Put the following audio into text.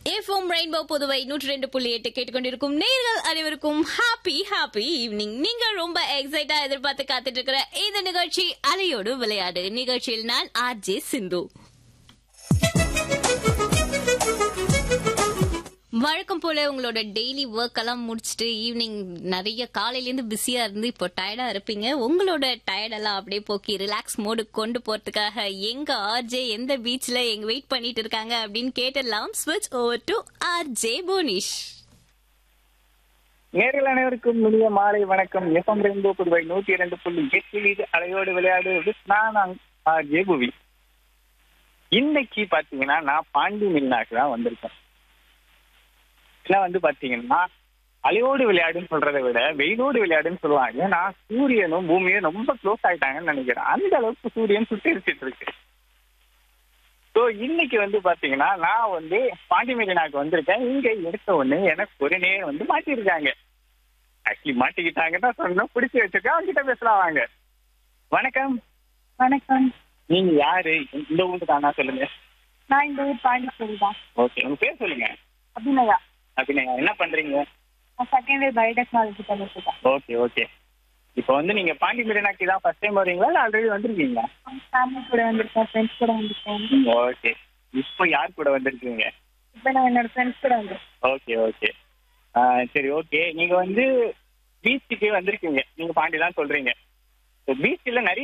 FM rainbow Puduvai நூற்றி ரெண்டு புள்ளி எட்டு கேட்டுக்கொண்டிருக்கும் நேர்கள் அனைவருக்கும் ஹாப்பி ஹாப்பி ஈவினிங் நீங்க ரொம்ப எக்ஸைட்டா எதிர்பார்த்து காத்துட்டு இருக்கிற இந்த நிகழ்ச்சி அலையோடு விளையாடு நிகழ்ச்சியில் நான் ஆர்ஜே சிந்து வழக்கம் போல உங்களோட டெய்லி ஒர்க் எல்லாம் முடிச்சுட்டு ஈவினிங் நிறைய காலையில இருந்து பிஸியா இருந்து இப்போ டயர்டா இருப்பீங்க உங்களோட டயர்டெல்லாம் அப்படியே போக்கி ரிலாக்ஸ் மோடு கொண்டு போறதுக்காக எங்க ஆர்ஜே எந்த பீச்ல எங்க வெயிட் பண்ணிட்டு இருக்காங்க அப்படின்னு கேட்டலாம் ஸ்விட்ச் ஓவர் டு ஆர்ஜே போனிஷ் நேர்கள் அனைவருக்கும் இனிய மாலை வணக்கம் எஃப்எம் ரெயின்போ புதுவை நூத்தி இரண்டு புள்ளி எட்டில் இது அலையோடு விளையாடு with நான் ஆர்ஜே புவி இன்னைக்கு பாத்தீங்கன்னா நான் பாண்டி மில்நாக்கு தான் வந்திருக்கேன் என்ன வந்து பாத்தீங்கன்னா அலையோடு விளையாடுன்னு சொல்றதை விட வெயிலோடு விளையாடுன்னு சொல்லுவாங்க நான் சூரியனும் பூமியும் ரொம்ப க்ளோஸ் ஆயிட்டாங்கன்னு நினைக்கிறேன் அந்த அளவுக்கு சூரியன் சுட்டரிச்சிட்டு இருக்கு ஸோ இன்னைக்கு வந்து பாத்தீங்கன்னா நான் வந்து பாண்டி மெரினாக்கு வந்திருக்கேன் இங்க எடுத்த உடனே எனக்கு ஒரு நேரம் வந்து மாட்டிருக்காங்க ஆக்சுவலி மாட்டிக்கிட்டாங்கன்னா சொன்னோம் பிடிச்சி வச்சிருக்கேன் அவங்க கிட்ட பேசலாம் வாங்க வணக்கம் வணக்கம் நீங்க யாரு இந்த ஊருக்கு தானா சொல்லுங்க நான் இந்த ஊர் பாண்டிச்சேரி தான் ஓகே உங்க பேர் சொல்லுங்க அபிநயா அபிநயா என்ன பண்றீங்க நான் செகண்ட் இயர் பயோடெக்னாலஜி பண்ணிட்டு இருக்கேன் ஓகே ஓகே இப்போ வந்து நீங்க பாண்டி மெரினாக்கு தான் ஃபர்ஸ்ட் டைம் வரீங்களா இல்லை ஆல்ரெடி வந்திருக்கீங்களா ஃபேமிலி கூட வந்திருக்கேன் ஃப்ரெண்ட்ஸ் கூட வந்திருக்கேன் ஓகே இப்போ யார் கூட வந்திருக்கீங்க இப்போ நான் என்னோட ஃப்ரெண்ட்ஸ் கூட வந்திருக்கேன் ஓகே ஓகே சரி ஓகே நீங்க வந்து பீச்சுக்கு வந்திருக்கீங்க நீங்க பாண்டி தான் சொல்றீங்க பீச்சில் நிறைய